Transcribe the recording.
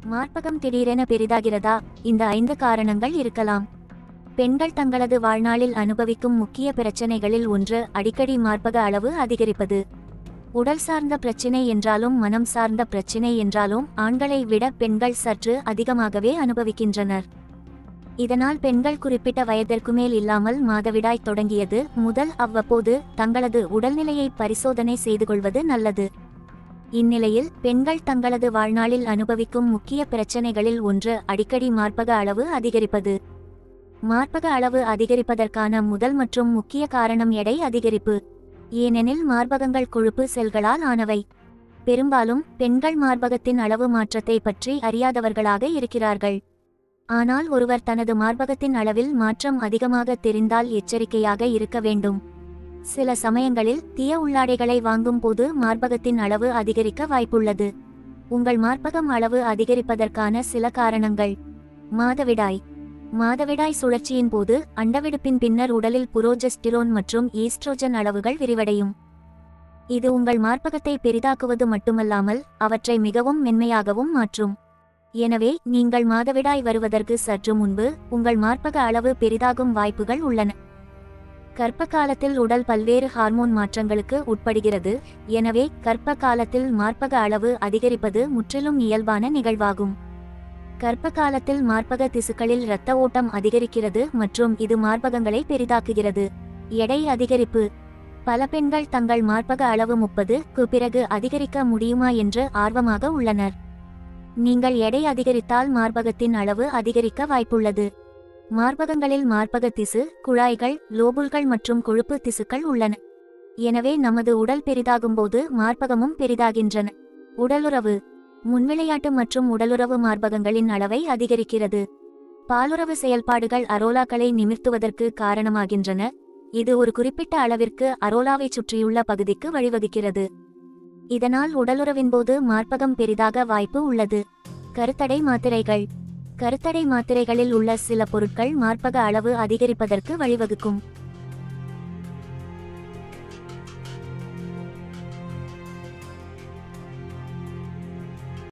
மார்பகம் திடீரென பெரிதாகிறதா இந்த ஐந்து காரணங்கள் இருக்கலாம் பெண்கள் தங்களது வாழ்நாளில் அனுபவிக்கும் முக்கிய பிரச்சனைகளில் ஒன்று அடிக்கடி மார்பக அளவு அதிகரிப்பது உடல் சார்ந்த பிரச்சினை என்றாலும் மனம் சார்ந்த பிரச்சினை என்றாலும் ஆண்களை விட பெண்கள் சற்று அதிகமாகவே அனுபவிக்கின்றனர் இதனால் பெண்கள் குறிப்பிட்ட வயதிற்கு மேல் இல்லாமல் மாதவிடாய் தொடங்கியது முதல் அவ்வப்போது தங்களது உடல்நிலையை பரிசோதனை செய்து கொள்வது நல்லது இந்நிலையில் பெண்கள் தங்களது வாழ்நாளில் அனுபவிக்கும் முக்கிய பிரச்சனைகளில் ஒன்று அடிக்கடி மார்பக அளவு அதிகரிப்பது மார்பக அளவு அதிகரிப்பதற்கான முதல் மற்றும் முக்கிய காரணம் எடை அதிகரிப்பு ஏனெனில் மார்பகங்கள் கொழுப்பு செல்களால் ஆனவை பெரும்பாலும் பெண்கள் மார்பகத்தின் அளவு மாற்றத்தை பற்றி அறியாதவர்களாக இருக்கிறார்கள் ஆனால் ஒருவர் தனது மார்பகத்தின் அளவில் மாற்றம் அதிகமாக தெரிந்தால் எச்சரிக்கையாக இருக்க வேண்டும் சில சமயங்களில் தீய உள்ளாடைகளை வாங்கும் போது மார்பகத்தின் அளவு அதிகரிக்க வாய்ப்புள்ளது உங்கள் மார்பகம் அளவு அதிகரிப்பதற்கான சில காரணங்கள் மாதவிடாய் மாதவிடாய் சுழற்சியின் போது அண்டவிடுப்பின் பின்னர் உடலில் புரோஜெஸ்டிரோன் மற்றும் ஈஸ்ட்ரோஜன் அளவுகள் விரிவடையும் இது உங்கள் மார்பகத்தை பெரிதாக்குவது மட்டுமல்லாமல் அவற்றை மிகவும் மென்மையாகவும் மாற்றும் எனவே நீங்கள் மாதவிடாய் வருவதற்கு சற்று முன்பு உங்கள் மார்பக அளவு பெரிதாகும் வாய்ப்புகள் உள்ளன கர்ப்ப காலத்தில் உடல் பல்வேறு ஹார்மோன் மாற்றங்களுக்கு உட்படுகிறது எனவே கர்ப்ப காலத்தில் மார்பக அளவு அதிகரிப்பது முற்றிலும் இயல்பான நிகழ்வாகும் கர்ப்ப காலத்தில் மார்பக திசுக்களில் இரத்த ஓட்டம் அதிகரிக்கிறது மற்றும் இது மார்பகங்களை பெரிதாக்குகிறது எடை அதிகரிப்பு பல பெண்கள் தங்கள் மார்பக அளவு முப்பதுக்கு பிறகு அதிகரிக்க முடியுமா என்று ஆர்வமாக உள்ளனர் நீங்கள் எடை அதிகரித்தால் மார்பகத்தின் அளவு அதிகரிக்க வாய்ப்புள்ளது மார்பகங்களில் மார்பக திசு குழாய்கள் லோபுல்கள் மற்றும் கொழுப்பு திசுக்கள் உள்ளன எனவே நமது உடல் பெரிதாகும்போது மார்பகமும் பெரிதாகின்றன உடலுறவு முன்விளையாட்டு மற்றும் உடலுறவு மார்பகங்களின் அளவை அதிகரிக்கிறது பாலுறவு செயல்பாடுகள் அரோலாக்களை நிமிர்த்துவதற்கு காரணமாகின்றன இது ஒரு குறிப்பிட்ட அளவிற்கு அரோலாவை சுற்றியுள்ள பகுதிக்கு வழிவகுக்கிறது இதனால் உடலுறவின் போது மார்பகம் பெரிதாக வாய்ப்பு உள்ளது கருத்தடை மாத்திரைகள் கருத்தடை மாத்திரைகளில் உள்ள சில பொருட்கள் மார்பக அளவு அதிகரிப்பதற்கு வழிவகுக்கும்